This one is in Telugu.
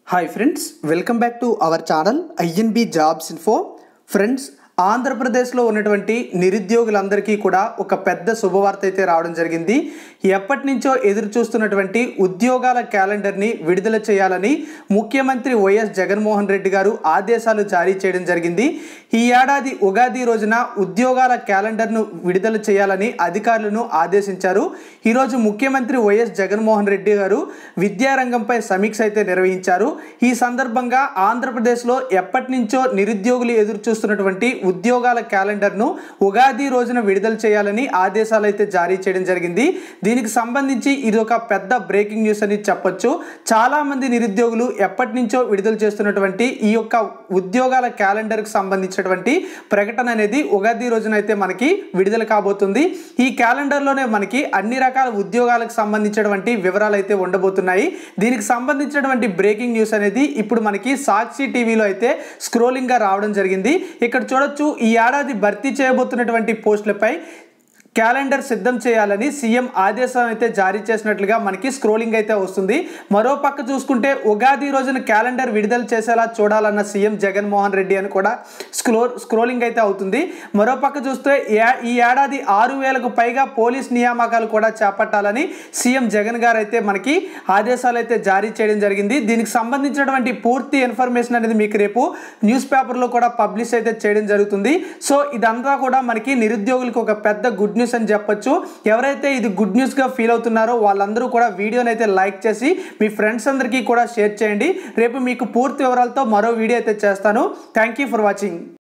hi friends welcome back to our channel INB jobs info friends ఆంధ్రప్రదేశ్లో ఉన్నటువంటి నిరుద్యోగులందరికీ కూడా ఒక పెద్ద శుభవార్త అయితే రావడం జరిగింది ఎప్పటి నుంచో ఎదురు చూస్తున్నటువంటి ఉద్యోగాల క్యాలెండర్ని విడుదల చేయాలని ముఖ్యమంత్రి వైఎస్ జగన్మోహన్ రెడ్డి గారు ఆదేశాలు జారీ చేయడం జరిగింది ఈ ఏడాది ఉగాది రోజున ఉద్యోగాల క్యాలెండర్ను విడుదల చేయాలని అధికారులను ఆదేశించారు ఈరోజు ముఖ్యమంత్రి వైఎస్ జగన్మోహన్ రెడ్డి గారు విద్యారంగంపై సమీక్ష అయితే నిర్వహించారు ఈ సందర్భంగా ఆంధ్రప్రదేశ్లో ఎప్పటి నుంచో నిరుద్యోగులు ఎదురు చూస్తున్నటువంటి ఉద్యోగాల క్యాలెండర్ను ఉగాది రోజున విడుదల చేయాలని ఆదేశాలు అయితే జారీ చేయడం జరిగింది దీనికి సంబంధించి ఇది ఒక పెద్ద బ్రేకింగ్ న్యూస్ అని చెప్పొచ్చు చాలా మంది నిరుద్యోగులు ఎప్పటి నుంచో విడుదల చేస్తున్నటువంటి ఈ యొక్క ఉద్యోగాల క్యాలెండర్కి సంబంధించినటువంటి ప్రకటన అనేది ఉగాది రోజున అయితే మనకి విడుదల కాబోతుంది ఈ క్యాలెండర్లోనే మనకి అన్ని రకాల ఉద్యోగాలకు సంబంధించినటువంటి వివరాలు అయితే ఉండబోతున్నాయి దీనికి సంబంధించినటువంటి బ్రేకింగ్ న్యూస్ అనేది ఇప్పుడు మనకి సాక్షి టీవీలో అయితే స్క్రోలింగ్గా రావడం జరిగింది ఇక్కడ చూడొచ్చు ఈ ఏడాది భర్తీ చేయబోతున్నటువంటి పోస్టులపై క్యాలెండర్ సిద్ధం చేయాలని సీఎం ఆదేశం అయితే జారీ చేసినట్లుగా మనకి స్క్రోలింగ్ అయితే వస్తుంది మరో పక్క చూసుకుంటే ఉగాది రోజున క్యాలెండర్ విడుదల చేసేలా చూడాలన్న సీఎం జగన్మోహన్ రెడ్డి అని కూడా స్క్రో స్క్రోలింగ్ అయితే అవుతుంది మరో పక్క చూస్తే ఏ- ఈ ఏడాది ఆరు వేలకు పైగా పోలీస్ నియామకాలు కూడా చేపట్టాలని సీఎం జగన్ గారు అయితే మనకి ఆదేశాలు అయితే జారీ చేయడం జరిగింది దీనికి సంబంధించినటువంటి పూర్తి ఇన్ఫర్మేషన్ అనేది మీకు రేపు న్యూస్ పేపర్లో కూడా పబ్లిష్ అయితే చేయడం జరుగుతుంది సో ఇదంతా కూడా మనకి నిరుద్యోగులకు ఒక పెద్ద గుడ్ న్యూస్ అని చెప్పొచ్చు ఎవరైతే ఇది గుడ్ న్యూస్గా ఫీల్ అవుతున్నారో వాళ్ళందరూ కూడా వీడియోని అయితే లైక్ చేసి మీ ఫ్రెండ్స్ అందరికీ కూడా షేర్ చేయండి రేపు మీకు పూర్తి వివరాలతో మరో వీడియో అయితే చేస్తాను థ్యాంక్ యూ ఫర్ వాచింగ్